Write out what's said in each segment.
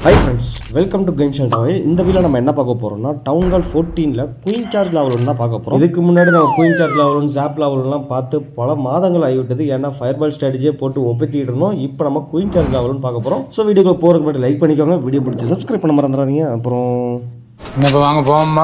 high friends welcome to game shell Tamil இந்த video நம்ம என்ன பார்க்க போறோம்னா டவுன் கால் ஃபோர்டீனில் குயின் சார்ஜ் லெவல் தான் பார்க்க போகிறோம் இதுக்கு முன்னாடி நம்ம குயின் சார்ஜ் லெவலும் ஜாப் லெவல்லாம் பார்த்து பல மாதங்கள் ஆகிவிட்டது ஏன்னா ஃபயர்பால் ஸ்ட்ராட்டஜியை போட்டு ஒப்பத்திட்டு இருந்தோம் இப்போ நம்ம குயின் சார்ஜ் லெவலும் பார்க்க போகிறோம் ஸோ வீடியோக்குள்ள போகிறதுக்கு முன்னாடி லைக் பண்ணிக்கோங்க வீடியோ பிடிச்சி சப்ஸ்கிரைப் பண்ண மறந்துடாதீங்க அப்புறம் இப்போ வாங்க போவோம்மா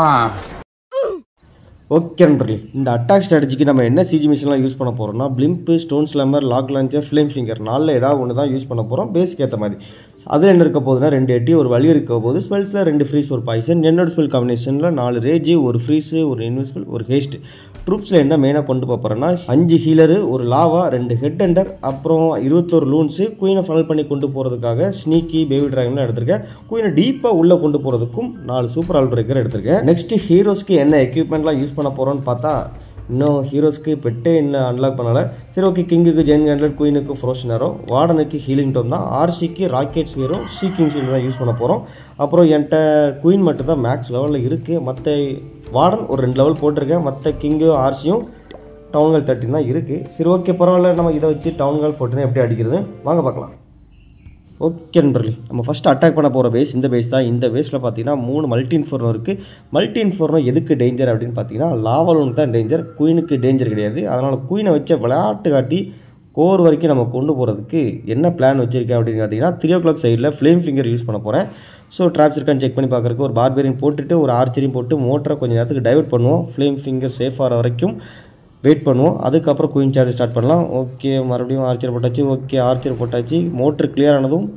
ஓகே நண்பர்களே இந்த அட்டாக் ஸ்ட்ராட்டஜிக்கு நம்ம என்ன சிஜி மிஷின்லாம் யூஸ் பண்ண போகிறோம்னா blimp stone slammer log launcher flame finger நாலில் ஏதாவது ஒன்று தான் யூஸ் பண்ண போகிறோம் பேஸ்க்கு ஏற்ற மாதிரி அதில் என்ன இருக்க போகுதுன்னா ரெண்டு எட்டி ஒரு வலி இருக்க போது ஸ்பெல்ஸில் ரெண்டு ஃப்ரீஸ் ஒரு பாய்சன் என்னோட ஸ்பெல் காம்பினேஷனில் நாலு ரேஜ் ஒரு ஃப்ரீஸு ஒரு இன்விசிபிள் ஒரு ஹேஸ்ட் ட்ரூப்ஸில் என்ன மெயினாக கொண்டு போகிறேன்னா அஞ்சு ஹீலரு ஒரு லாவா ரெண்டு ஹெட் அண்டர் அப்புறம் இருபத்தோரு லூன்ஸு குயினை ஃபனல் பண்ணி கொண்டு போகிறதுக்காக ஸ்னீக்கி பேபி டிராகன்லாம் எடுத்திருக்கேன் குயினை டீப்பாக உள்ளே கொண்டு போகிறதுக்கும் நாலு சூப்பர் ஆல் பிரேக்கர் எடுத்திருக்கேன் நெக்ஸ்ட் ஹீரோஸ்க்கு என்ன எக்யூப்மெண்ட்லாம் யூஸ் பண்ண போகிறோன்னு பார்த்தா இன்னும் ஹீரோஸ்க்கு பெட்டே இன்னும் அன்லாக் பண்ணல சரி ஓகே கிங்குக்கு ஜென் கேண்ட்லட் குயினுக்கு ஃப்ரோஷனரோ வார்டனுக்கு ஹீலிங் டோன் தான் ஆர்சிக்கு ராக்கெட் ஸ்வீரும் சீக்கிங் ஷீல்டு தான் யூஸ் பண்ண போகிறோம் அப்புறம் என்கிட்ட குயின் மட்டும் தான் மேக்ஸ் லெவலில் இருக்குது மற்ற வார்டன் ஒரு ரெண்டு லெவல் போட்டிருக்கேன் மற்ற கிங்கு ஆர்சியும் டவுன்கால் தேர்ட்டின் தான் இருக்குது சரி ஓகே பரவாயில்ல நம்ம இதை வச்சு டவுன்கால் ஃபோர்ட்டின் எப்படி அடிக்கிறது வாங்க பார்க்கலாம் ஓகே நண்பர்களே நம்ம ஃபஸ்ட் அட்டாக் பண்ண போகிற பேஸ் இந்த பேஸ் தான் இந்த பேஸில் பார்த்தீங்கன்னா மூணு மல்டி இன்ஃபோர்னோ இருக்குது மல்டி இன்ஃபோர்னோ எதுக்கு டேஞ்சர் அப்படின்னு பார்த்தீங்கன்னா லாவலோனுக்கு தான் டேஞ்சர் குயினுக்கு டேஞ்சர் கிடையாது அதனால் குயினை வச்ச விளையாட்டு காட்டி கோர் வரைக்கும் நம்ம கொண்டு போகிறதுக்கு என்ன பிளான் வச்சுருக்கேன் அப்படின்னு பார்த்தீங்கன்னா த்ரீ ஓ கிளாக் சைடில் ஃப்ளேம் ஃபிங்கர் யூஸ் பண்ண போகிறேன் ஸோ ட்ராப்ஸ் இருக்கான்னு செக் பண்ணி பார்க்குறதுக்கு ஒரு பார்பேரியும் போட்டுட்டு ஒரு ஆர்ச்சரியும் போட்டு மோட்டரை கொஞ்சம் நேரத்துக்கு டைவர்ட் பண்ணுவோம் ஃப்ளேம் ஃபிங்கர் சேஃப் ஆகிற வரைக்கும் வெயிட் பண்ணுவோம் அதுக்கப்புறம் குயின் சார்ஜ் ஸ்டார்ட் பண்ணலாம் ஓகே மறுபடியும் ஆர்ச்சர் போட்டாச்சு ஓகே ஆர்ச்சர் போட்டாச்சு மோட்ரு கிளியர் ஆனதும்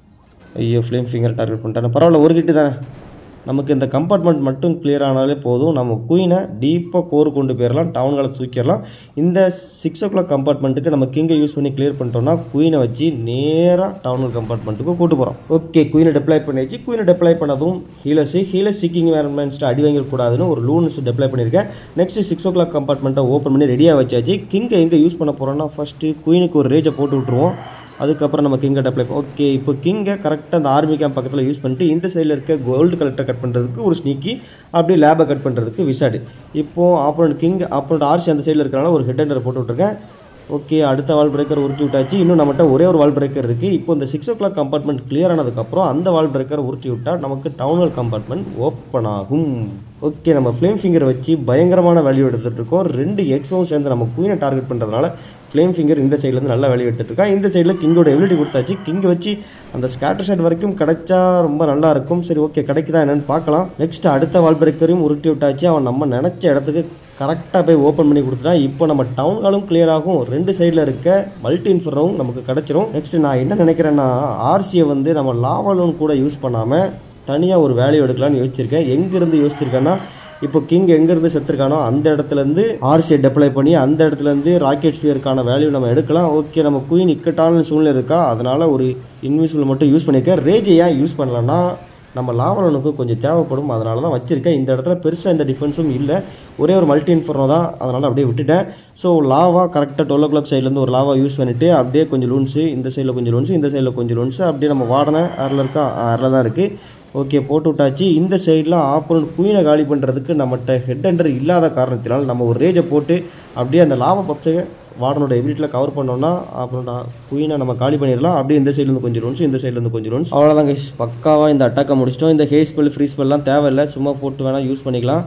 ஐயோ ஃப்ளேம் ஃபிங்கர் டார்கெட் பண்ணிட்டாங்க பரவாயில்ல ஒரு கிட்டு தானே நமக்கு இந்த கம்பார்ட்மெண்ட் மட்டும் கிளியர் ஆனாலே போதும் நம்ம குயினை டீப்பாக கோர் கொண்டு போயிடலாம் டவுன்களை தூக்கிடலாம் இந்த சிக்ஸ் ஓ கிளாக் கம்பார்ட்மெண்ட்டுக்கு நம்ம கிங்கை யூஸ் பண்ணி கிளியர் பண்ணிட்டோம்னா குயினை வச்சு நேராக டவுன் கம்பார்ட்மெண்ட்டுக்கு கூட்டு போகிறோம் ஓகே குயினை டெப்ளை பண்ணியாச்சு குயினை டெப்ளை பண்ணதும் ஹீலர்ஸ் ஹீலர் சீக்கிங் வேர்மெண்ட்ஸ்ட்டு அடி வாங்கிடக்கூடாதுன்னு ஒரு லூன்ஸ் டெப்ளை பண்ணியிருக்கேன் நெக்ஸ்ட் சிக்ஸ் ஓ கிளாக் கம்பார்ட்மெண்ட்டை ஓப்பன் பண்ணி ரெடியாக வச்சாச்சு கிங்கை எங்கே யூஸ் பண்ண போகிறோம்னா ஃபஸ்ட்டு குயினுக்கு ஒரு ரேஜை போட்டு விட்ருவோம் அதுக்கப்புறம் நம்ம கிங்கை அப்ளை ஓகே இப்போ கிங்கை கரெக்டாக அந்த ஆர்மி கேம்ப் பக்கத்தில் யூஸ் பண்ணிட்டு இந்த சைடில் இருக்க கோல்டு கலெக்டர் கட் பண்ணுறதுக்கு ஒரு ஸ்னீக்கி அப்படியே லேபை கட் பண்ணுறதுக்கு விசாடு இப்போது ஆப்போனட் கிங் ஆப்போனட் ஆர்சி அந்த சைடில் இருக்கிறனால ஒரு ஹெட் ஹண்டரை போட்டு விட்ருக்கேன் ஓகே அடுத்த வால் பிரேக்கர் உருட்டி விட்டாச்சு இன்னும் நம்மகிட்ட ஒரே ஒரு வால் பிரேக்கர் இருக்குது இப்போ இந்த six o'clock compartment clear ஆனதுக்கப்புறம் அந்த வால் பிரேக்கர் உருட்டி விட்டால் நமக்கு டவுன் கம்பார்ட்மெண்ட் ஓப்பன் ஆகும் ஓகே நம்ம ஃப்ளேம் ஃபிங்கர் வச்சு பயங்கரமான வேல்யூ எடுத்துகிட்டு இருக்கோம் ரெண்டு எக்ஸ்போவும் சேர்ந்து நம்ம குயினை டார்கெட் பண்ணுறதுனால ஃப்ளேம் ஃபிங்கர் இந்த சைட்லேருந்து நல்லா வேல்யூ எடுத்துட்டு இருக்கா இந்த சைடில் கிங்கோட எபிலிட்டி கொடுத்தாச்சு கிங்கை வச்சு அந்த ஸ்கேட்டர் ஷாட் வரைக்கும் கிடைச்சா ரொம்ப நல்லா இருக்கும் சரி ஓகே கிடைக்குதா என்னன்னு பார்க்கலாம் நெக்ஸ்ட் அடுத்த வால் பிரேக்கரையும் உருட்டி விட்டாச்சு அவன் நம்ம நினச்ச இடத்துக்கு கரெக்டாக போய் ஓப்பன் பண்ணி கொடுத்துட்டான் இப்போ நம்ம டவுன் ஹாலும் கிளியர் ஆகும் ரெண்டு சைடில் இருக்க மல்டி இன்ஃபரும் நமக்கு கிடச்சிரும் நெக்ஸ்ட் நான் என்ன நினைக்கிறேன்னா ஆர்சியை வந்து நம்ம லாவலோன் கூட யூஸ் பண்ணாமல் தனியாக ஒரு வேல்யூ எடுக்கலாம்னு யோசிச்சிருக்கேன் எங்கேருந்து யோசிச்சிருக்கேன்னா இப்போ கிங் எங்கேருந்து செத்துருக்கானோ அந்த இடத்துலேருந்து ஆர்சியை டெப்ளை பண்ணி அந்த இடத்துலேருந்து ராக்கெட் ஸ்பியருக்கான வேல்யூ நம்ம எடுக்கலாம் ஓகே நம்ம குயின் இக்கட்டான சூழ்நிலை இருக்கா அதனால் ஒரு இன்விசிபிள் மட்டும் யூஸ் பண்ணியிருக்கேன் ரேஜை ஏன் யூஸ் பண்ணலன்னா நம்ம லாவலனுக்கு கொஞ்சம் தேவைப்படும் அதனால தான் வச்சுருக்கேன் இந்த இடத்துல பெருசாக எந்த டிஃபென்ஸும் இல்லை ஒரே ஒரு மல்டி இன்ஃபர்னோ தான் அதனால் அப்படியே விட்டுட்டேன் ஸோ லாவா கரெக்டாக டுவெல் ஓ கிளாக் சைட்லேருந்து ஒரு லாவா யூஸ் பண்ணிவிட்டு அப்படியே கொஞ்சம் லூன்ஸு இந்த சைடில் கொஞ்சம் லூன்ஸு இந்த சைடில் கொஞ்சம் லூன்ஸு அப்படியே நம்ம வாடனை அரில் இருக்கா அரில் தான் இருக்குது ஓகே போட்டு விட்டாச்சு இந்த சைடில் ஆப்போனண்ட் குயினை காலி பண்ணுறதுக்கு நம்மகிட்ட ஹெட் அண்டர் இல்லாத காரணத்தினால் நம்ம ஒரு ரேஜை போட்டு அப்படியே அந்த லாப பப்ஸை வார்டனோட எபிலிட்டியில் கவர் பண்ணோம்னா அப்புறம் குயினை நம்ம காலி பண்ணிடலாம் அப்படியே இந்த சைட்லேருந்து கொஞ்சம் ரூன்ஸ் இந்த சைட்லேருந்து கொஞ்சம் ரூன்ஸ் அவ்வளோதான் கைஸ் பக்காவாக இந்த அட்டாக்கை முடிச்சிட்டோம் இந்த ஹே ஸ்பெல் ஃப்ரீ ஸ்பெல்லாம் தேவையில்லை சும்மா போட்டு வேணால் யூஸ் பண்ணிக்கலாம்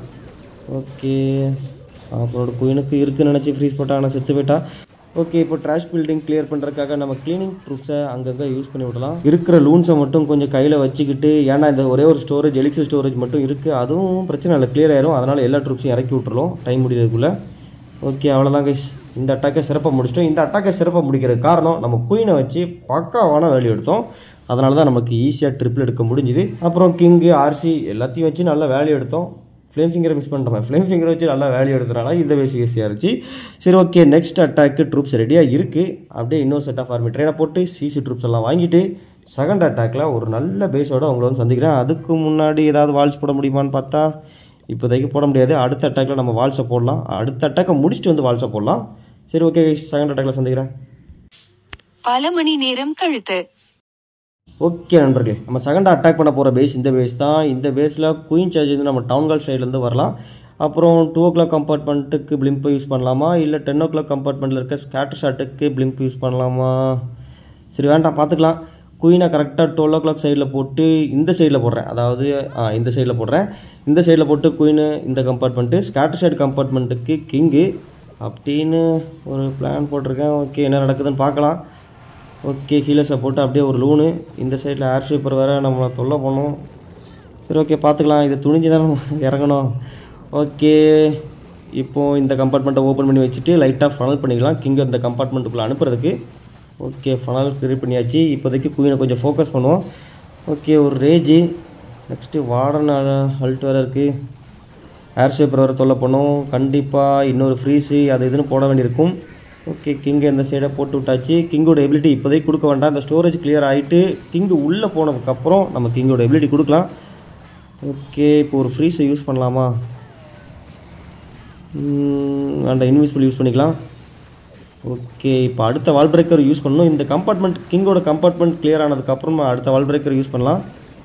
ஓகே அப்புறம் குயினுக்கு இருக்குன்னு நினச்சி ஃப்ரீஸ் போட்டா ஆனால் செத்து போயிட்டா ஓகே இப்போ ட்ராஷ் பில்டிங் கிளியர் பண்ணுறதுக்காக நம்ம க்ளீனிங் ப்ரூஃப்ஸை அங்கங்கே யூஸ் பண்ணி விடலாம் இருக்கிற லூன்ஸை மட்டும் கொஞ்சம் கையில் வச்சுக்கிட்டு ஏன்னா இந்த ஒரே ஒரு ஸ்டோரேஜ் எலிக்சல் ஸ்டோரேஜ் மட்டும் இருக்குது அதுவும் பிரச்சனை இல்லை கிளியர் ஆயிரும் அதனால் எல்லா ட்ரூப்ஸையும் இறக்கி விட்டுருலாம் டைம் முடியறதுக்குள்ளே ஓகே அவ்வளோதான் கைஸ் இந்த அட்டாக்கை சிறப்பாக முடிச்சிட்டோம் இந்த அட்டாக்கை சிறப்பாக முடிக்கிறதுக்கு காரணம் நம்ம குயினை வச்சு பக்காவான வேல்யூ எடுத்தோம் அதனால தான் நமக்கு ஈஸியாக ட்ரிப்பிள் எடுக்க முடிஞ்சுது அப்புறம் கிங்கு ஆர்சி எல்லாத்தையும் வச்சு நல்ல வேல்யூ எடுத்தோம் ஃப்ளேம் ஃபிங்கரை மிஸ் பண்ணிட்டோம் ஃப்ளேம் ஃபிங்கர் வச்சு நல்லா வேல்யூ எடுத்தனால இந்த பேசி ஈஸியாக இருந்துச்சு சரி ஓகே நெக்ஸ்ட் அட்டாக்கு ட்ரூப்ஸ் ரெடியாக இருக்குது அப்படியே இன்னொரு செட் ஆஃப் ஆர்மி ட்ரெயினை போட்டு சிசி ட்ரூப்ஸ் எல்லாம் வாங்கிட்டு செகண்ட் அட்டாக்கில் ஒரு நல்ல பேஸோட அவங்கள வந்து சந்திக்கிறேன் அதுக்கு முன்னாடி ஏதாவது வால்ஸ் போட முடியுமான்னு பார்த்தா இப்போதைக்கு போட முடியாது அடுத்த அட்டாக்கில் நம்ம வால்ஸை போடலாம் அடுத்த அட்டாக்கை முடிச்சுட்டு வந்து வால்ஸை போடலாம் சரி ஓகே செகண்ட் அட்டாக்கில் சந்திக்கிறேன் பல மணி நேரம் கழித்து ஓகே நண்பர்களே நம்ம செகண்ட் அட்டாக் பண்ண போகிற பேஸ் இந்த பேஸ் தான் இந்த பேஸில் குயின் சார்ஜ் வந்து நம்ம டவுன்கால் சைட்லேருந்து வரலாம் அப்புறம் டூ ஓ கிளாக் கம்பார்ட்மெண்ட்டுக்கு பிளிம்ப் யூஸ் பண்ணலாமா இல்லை டென் ஓ கிளாக் கம்பார்ட்மெண்ட்டில் இருக்க ஸ்கேட்டர் ஷாட்டுக்கு பிளிம்ப் யூஸ் பண்ணலாமா சரி வேண்டாம் பார்த்துக்கலாம் குயினை கரெக்டாக டுவெல் ஓ கிளாக் சைடில் போட்டு இந்த சைடில் போடுறேன் அதாவது ஆ, இந்த சைடில் போடுறேன் இந்த சைடில் போட்டு குயினு இந்த கம்பார்ட்மெண்ட்டு ஸ்கேட்டர் சைடு கம்பார்ட்மெண்ட்டுக்கு கிங்கு அப்படின்னு ஒரு பிளான் போட்டிருக்கேன் ஓகே என்ன நடக்குதுன்னு பார்க்கலாம் ஓகே ஹீலஸை போட்டு அப்படியே ஒரு லூனு இந்த சைடில் ஏர் ஷேப்பர் வேறு நம்மளை தொல்லை பண்ணும் சரி ஓகே பார்த்துக்கலாம் இது துணிஞ்சு தான் நம்ம இறங்கணும் ஓகே இப்போது இந்த கம்பார்ட்மெண்ட்டை ஓப்பன் பண்ணி வச்சுட்டு லைட்டாக ஃபனல் பண்ணிக்கலாம் கிங்க இந்த கம்பார்ட்மெண்ட்டுக்குள்ளே அனுப்புறதுக்கு ஓகே ஃபனல் கிரியேட் பண்ணியாச்சு இப்போதைக்கு குயினை கொஞ்சம் ஃபோக்கஸ் பண்ணுவோம் ஓகே ஒரு ரேஜி நெக்ஸ்ட்டு வார்டன் ஹல்ட் வேறு இருக்குது ஏர் ஷேப்பர் வேறு தொல்லை பண்ணும் கண்டிப்பாக இன்னொரு ஃப்ரீஸு அது இதுன்னு போட வேண்டியிருக்கும் ஓகே கிங்கை இந்த சைடை போட்டு விட்டாச்சு கிங்கோட எபிலிட்டி இப்போதைக்கு கொடுக்க வேண்டாம் இந்த ஸ்டோரேஜ் கிளியர் ஆகிட்டு கிங்கு உள்ளே போனதுக்கப்புறம் நம்ம கிங்கோட எபிலிட்டி கொடுக்கலாம் ஓகே இப்போ ஒரு ஃப்ரீஸை யூஸ் பண்ணலாமா அந்த இன்விசிபிள் யூஸ் பண்ணிக்கலாம் ஓகே இப்போ அடுத்த வால் பிரேக்கர் யூஸ் பண்ணணும் இந்த கம்பார்ட்மெண்ட் கிங்கோட கம்பார்ட்மெண்ட் கிளியர் ஆனதுக்கப்புறம் அடுத்த வால் பிரேக்கர் யூஸ் பண்ணலாம்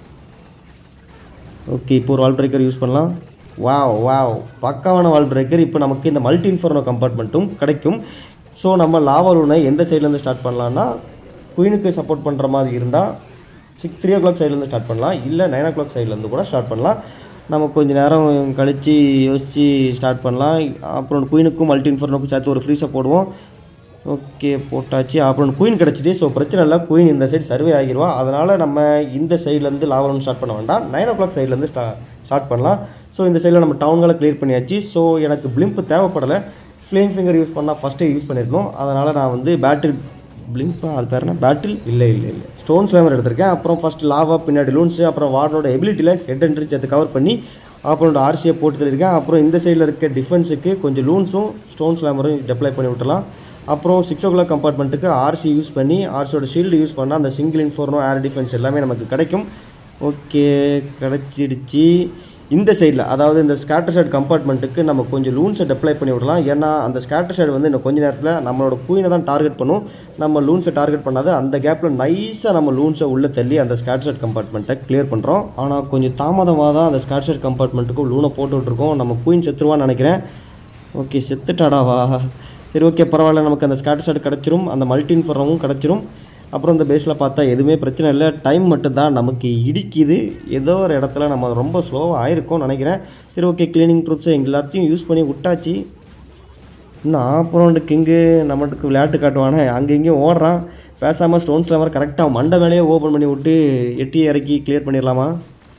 ஓகே இப்போ ஒரு வால் பிரேக்கர் யூஸ் பண்ணலாம் வாவ் வாவ் பக்காவான வால் பிரேக்கர் இப்போ நமக்கு இந்த மல்டி இன்ஃபர்னோ கம்பார்ட்மெண்ட்டும் கிடைக்கும் ஸோ நம்ம லாவா லூனை எந்த சைட்லேருந்து ஸ்டார்ட் பண்ணலாம்னா குயினுக்கு சப்போர்ட் பண்ணுற மாதிரி இருந்தால் சிக்ஸ் த்ரீ ஓ கிளாக் சைட்லேருந்து ஸ்டார்ட் பண்ணலாம் இல்லை நைன் ஓ கிளாக் சைட்லேருந்து கூட ஸ்டார்ட் பண்ணலாம் நம்ம கொஞ்ச நேரம் கழித்து யோசித்து ஸ்டார்ட் பண்ணலாம் அப்புறம் குயினுக்கும் மல்டி இன்ஃபர்னோக்கும் சேர்த்து ஒரு ஃப்ரீஸை போடுவோம் ஓகே போட்டாச்சு அப்புறம் குயின் கிடச்சிட்டு ஸோ பிரச்சனை இல்லை குயின் இந்த சைடு சர்வே ஆகிடுவா அதனால் நம்ம இந்த சைட்லேருந்து லாவலம் ஸ்டார்ட் பண்ண வேண்டாம் நைன் ஓ கிளாக் சைட்லேருந்து ஸ்டா ஸ்டார்ட் பண்ணலாம் ஸோ இந்த சைடில் நம்ம டவுன்களை கிளியர் பண்ணியாச்சு ஸோ எனக்கு பிளிம்ப் தேவைப்படலை ஃப்ளேம் ஃபிங்கர் யூஸ் பண்ணால் ஃபஸ்ட்டே யூஸ் பண்ணியிருக்கோம் அதனால் நான் வந்து பேட்டில் பிளிம்பா அது பேர் என்ன பேட்டில் இல்லை இல்லை இல்லை ஸ்டோன் ஸ்லேமர் எடுத்திருக்கேன் அப்புறம் ஃபஸ்ட் லாவா பின்னாடி லூன்ஸு அப்புறம் வார்டோட எபிலிட்டியில் ஹெட் அண்ட் ரிச் அதை கவர் பண்ணி அப்புறம் ஆர்சியை போட்டு தள்ளியிருக்கேன் அப்புறம் இந்த சைடில் இருக்க டிஃபென்ஸுக்கு கொஞ்சம் லூன்ஸும் ஸ்டோன் ஸ்லேமரும் டெப்ளை பண்ணி விட்டுலாம் அப்புறம் சிக்ஸ் ஓ கிளாக் கம்பார்ட்மெண்ட்டுக்கு ஆர்சி யூஸ் பண்ணி ஆர்சியோட ஷீல்டு யூஸ் பண்ணால் அந்த சிங்கிள் இன்ஃபோர்னோ ஏர் டிஃபென்ஸ் எல்லாமே நமக்கு கிடைக்கும் ஓகே கிடச்சிடுச்சு இந்த சைடில் அதாவது இந்த ஸ்கேட்டர் சைடு கம்பார்ட்மெண்ட்டுக்கு நம்ம கொஞ்சம் லூன்ஸை டெப்ளை பண்ணி விடலாம் ஏன்னா அந்த ஸ்கேட்டர் சைடு வந்து இன்னும் கொஞ்ச நேரத்தில் நம்மளோட குயினை தான் டார்கெட் பண்ணும் நம்ம லூன்ஸை டார்கெட் பண்ணாது அந்த கேப்பில் நைஸாக நம்ம லூன்ஸை உள்ளே தள்ளி அந்த ஸ்கேட்டர் சைடு கம்பார்ட்மெண்ட்டை கிளியர் பண்ணுறோம் ஆனால் கொஞ்சம் தாமதமாக தான் அந்த ஸ்கேட்டர் சைடு கம்பார்ட்மெண்ட்டுக்கும் லூனை போட்டு விட்ருக்கோம் நம்ம குயின் செத்துருவான்னு நினைக்கிறேன் ஓகே செத்துட்டாடாவா சரி ஓகே பரவாயில்ல நமக்கு அந்த ஸ்கேட்டர் சைடு கிடச்சிரும் அந்த மல்டின் ஃபர்ரமும் கிடச்சிரும் அப்புறம் இந்த பேஸில் பார்த்தா எதுவுமே பிரச்சனை இல்லை டைம் மட்டும்தான் நமக்கு இடிக்குது ஏதோ ஒரு இடத்துல நம்ம ரொம்ப ஸ்லோவாக ஆயிருக்கோம்னு நினைக்கிறேன் சரி ஓகே க்ளீனிங் ட்ரூப்ஸை எல்லாத்தையும் யூஸ் பண்ணி விட்டாச்சு இன்னும் ஆப்பரௌண்டு கிங்கு நம்மளுக்கு விளையாட்டு காட்டுவானே அங்கே இங்கேயும் ஓடுறான் பேசாமல் ஸ்டோன் ஸ்லாமர் கரெக்டாக மண்டை மேலேயே ஓப்பன் பண்ணி விட்டு எட்டி இறக்கி கிளியர் பண்ணிடலாமா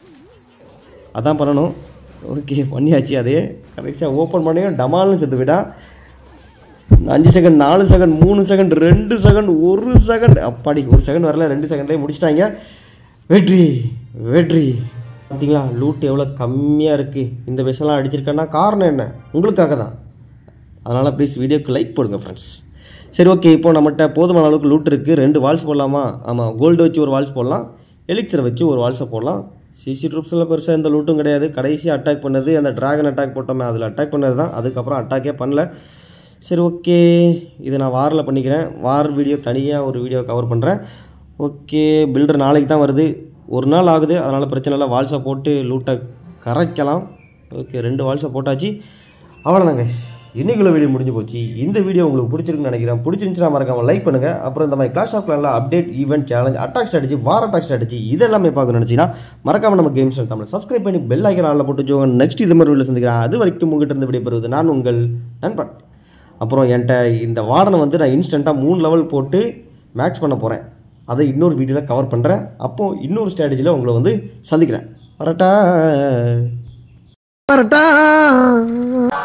அதான் பண்ணணும் ஓகே பண்ணியாச்சு அதே கடைசியாக ஓப்பன் பண்ணியும் டமால்னு செத்து விடா அஞ்சு செகண்ட் நாலு செகண்ட் மூணு செகண்ட் ரெண்டு செகண்ட் ஒரு செகண்ட் அப்பாடி ஒரு செகண்ட் வரல ரெண்டு செகண்ட்லேயே முடிச்சிட்டாங்க வெற்றி வெற்றி பார்த்தீங்களா லூட் எவ்வளோ கம்மியாக இருக்குது இந்த விஷயம்லாம் அடிச்சிருக்கேன்னா காரணம் என்ன உங்களுக்காக தான் அதனால் ப்ளீஸ் வீடியோக்கு லைக் போடுங்க ஃப்ரெண்ட்ஸ் சரி ஓகே இப்போ நம்மகிட்ட போதுமான அளவுக்கு லூட் இருக்குது ரெண்டு வால்ஸ் போடலாமா ஆமாம் கோல்டு வச்சு ஒரு வால்ஸ் போடலாம் எலிக்சரை வச்சு ஒரு வால்ஸை போடலாம் சிசி ட்ரூப்ஸில் பெருசாக எந்த லூட்டும் கிடையாது கடைசி அட்டாக் பண்ணது அந்த டிராகன் அட்டாக் போட்டோமே அதில் அட்டாக் பண்ணது தான் அதுக்கப்புறம் அட்டாக்கே பண்ணல சரி ஓகே இதை நான் வாரில் பண்ணிக்கிறேன் வார் வீடியோ தனியாக ஒரு வீடியோ கவர் பண்ணுறேன் ஓகே பில்டர் நாளைக்கு தான் வருது ஒரு நாள் ஆகுது அதனால் பிரச்சனை இல்லை வால்ஸை போட்டு லூட்டை கரைக்கலாம் ஓகே ரெண்டு வால்ஸை போட்டாச்சு அவ்வளோதாங்க இன்னைக்குள்ள வீடியோ முடிஞ்சு போச்சு இந்த வீடியோ உங்களுக்கு பிடிச்சிருக்குன்னு நினைக்கிறேன் பிடிச்சிருந்துச்சுன்னா மறக்காம லைக் பண்ணுங்கள் அப்புறம் இந்த மாதிரி கிளாஸ் ஆஃப் கிளானில் update event challenge attack strategy war attack strategy இதெல்லாமே பார்க்கணும்னு நினச்சிங்கன்னா மறக்காம நம்ம கேம்ஸ் தமிழ் சப்ஸ்கிரைப் பண்ணி பெல் ஐக்கன் ஆளில் போட்டு ஜோங்க நெக்ஸ்ட் இது மாதிரி வீடியோ சந்திக்கிறேன் அது வரைக்கும் உங்ககிட்ட இருந்து விடைபெறுவது நான் உங்கள் நண்பன் அப்புறம் என்கிட்ட இந்த வார்டனை வந்து நான் இன்ஸ்டண்ட்டாக மூணு லெவல் போட்டு மேக்ஸ் பண்ண போகிறேன் அதை இன்னொரு வீடியோவில் கவர் பண்ணுறேன் அப்போது இன்னொரு ஸ்ட்ராட்டஜியில் உங்களை வந்து சந்திக்கிறேன் வரட்டா வரட்டா